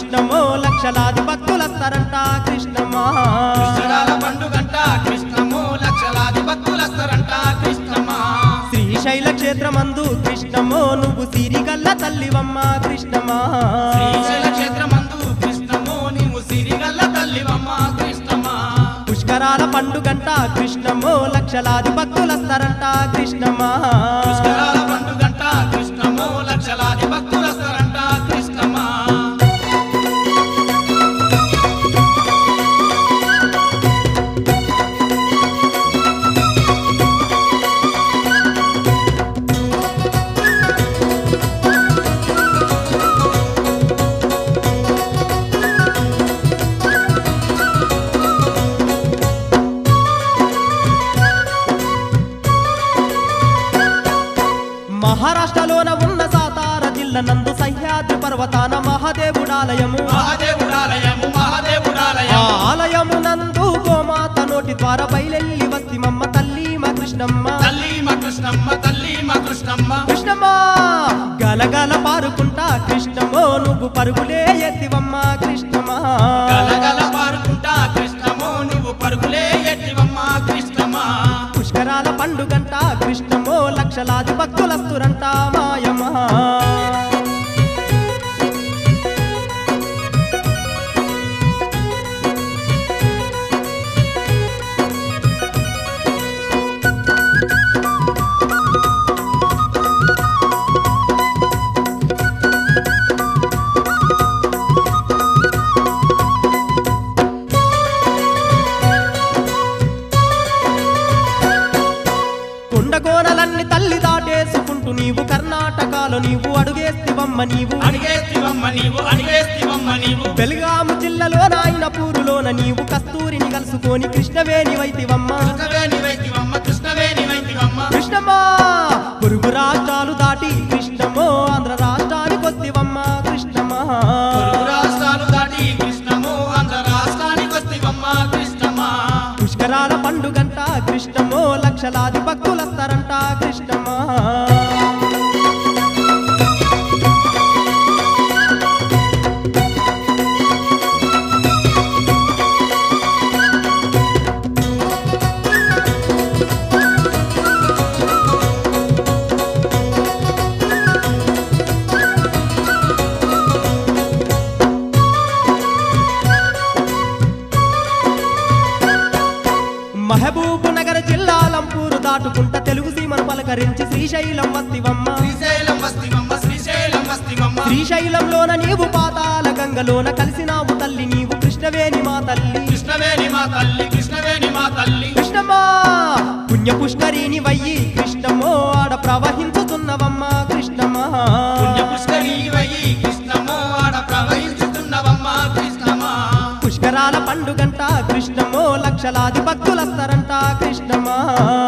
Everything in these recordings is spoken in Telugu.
కృష్ణమో లక్షలాది భక్తులస్తారంట కృష్ణమా కృష్ణరాల పండుగంట కృష్ణము లక్షలాది భక్తులస్తారంట కృష్ణమా శ్రీశైల క్షేత్రమందు కృష్ణమో నువ్వు సిరిగల్ల తల్లివమ్మ కృష్ణమా శ్రీశైల క్షేత్రమందు కృష్ణము నీవు సిరిగల్ల తల్లివమ్మ కృష్ణమా పుష్కరాల పండుగంట కృష్ణమో లక్షలాది భక్తులస్తారంట కృష్ణమా పుష్కరాల పండుగంట కృష్ణము లక్షలాది భక్తులస్తారంట కృష్ణమా మహారాష్ట్రలోన ఉన్న సాతార జిల్లా నందు సహ్యాద్రి పర్వతాన మహాదేవుడాలయము మహాదేవుడాలయము ఆ మహాదేవుడాలయం ఆలయము నందు గోమాత నోటి ద్వారా బయలెల్లి వస్తిమమ్మ తల్లి మా కృష్ణమ్మ తల్లి మా కృష్ణమ్మ తల్లి మా కృష్ణమ్మ కృష్ణమ్మా గలగల పారుకుంటా కృష్ణమో నువ్వు పరుగులే ఎత్తివమ్మ కృష్ణమా గలగల పారుకుంటా కృష్ణము నువ్వు పరుగులే ఎట్టివమ్మ కృష్ణమా పుష్కరాల పండుగంట కృష్ణమో లక్షలాది భక్తులస్తురంట మాయమా కొండకోనలన్నీ తల్లి దాటేసుకుంటూ నీవు కర్ణాటకలో నీవు అడుగేస్తివమ్మ నీవు అడిగేస్తివమ్మ నీవు అడిగేస్తివమ్మ నీవు బెల్గాము జిల్లాలో నాయన పూరులోన నీవు కస్తూరిని కలుసుకొని కృష్ణవేణి వైతివమ్మ కృష్ణవేణి వైతివమ్మ కృష్ణవేణి వైతివమ్మ కృష్ణమా పొరుగు రాష్ట్రాలు దాటి కృష్ణమో ఆంధ్ర రాష్ట్రానికి వస్తివమ్మ కృష్ణమా పొరుగు రాష్ట్రాలు దాటి కృష్ణము ఆంధ్ర రాష్ట్రానికి వస్తివమ్మ కృష్ణమా పుష్కరాల పండుగంట కృష్ణమో లక్షలాది భక్తులస్తారంట కృష్ణమా మహబూబ్ నగర్ జిల్లా లంపూరు దాటుకుంటా తెలుగు సీమను పలకరించి శ్రీశైలం వస్తివమ్మ శ్రీశైలం వస్తివమ్మ శ్రీశైలం వస్తివమ్మ శ్రీశైలంలోన నీవు పాతాల గంగలోన కలిసినావు తల్లి నీవు కృష్ణవేణి మా తల్లి కృష్ణవేణి మా తల్లి కృష్ణవేణి మా తల్లి కృష్ణమా పుణ్య పుష్కరిని వయ్యి కృష్ణమో ఆడ ప్రవహించుతున్నవమ్మ కృష్ణమా పుణ్య పుష్కరి వయ్యి కృష్ణము ఆడ ప్రవహించుతున్నవమ్మ కృష్ణమా పుష్కరాల పండుగంట కృష్ణమో లక్షలాది భక్తులస్తారంట కృష్ణమా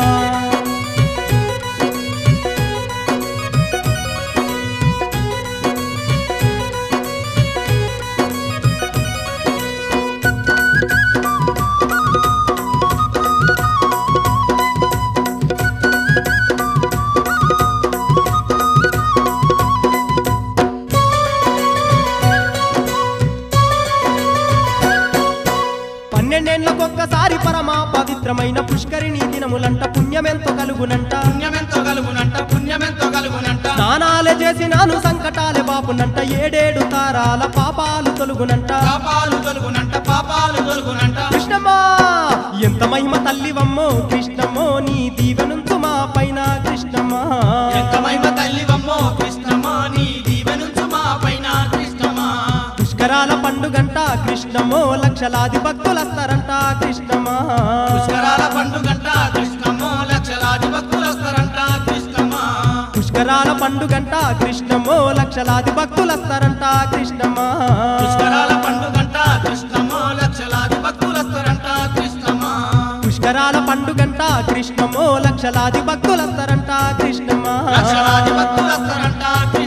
పన్నెండేళ్లకొక్కసారి పరమా పవిత్రమైన పుష్కరిణి దినములంట పుణ్యమెంతో కలుగునంట పుణ్యమెంతో కలుగునంట పుణ్యమెంతో కలుగునంట స్నానాలే చేసినాను సంకటాలే బాపునంట ఏడేడు తారాల పాపాలు తొలుగునంట పాపాలు తొలుగునంట పాపాలు తొలుగునంట కృష్ణమా ఎంత మహిమ తల్లివమ్మో కృష్ణమో నీ దీవెనుంచు మా పైన కృష్ణమా ఎంత మహిమ తల్లివమ్మో కృష్ణమా నీ దీవెనుంచు మా పైన కృష్ణమా పుష్కరాల పండుగంట కృష్ణమో లక్షలాది భక్తులస్తారంట కృష్ణమా పుష్కరాల పండుగంట కృష్ణమో లక్షలాది భక్తులస్తారంట కృష్ణమా పుష్కరాల పండుగంట కృష్ణమో లక్షలాది భక్తులస్తారంట కృష్ణమా పుష్కరాల పండుగంట కృష్ణమో లక్షలాది భక్తులస్తారంట కృష్ణమా పుష్కరాల పండుగంట కృష్ణమో లక్షలాది భక్తులస్తారంట కృష్ణమా లక్షలాది భక్తులస్తారంట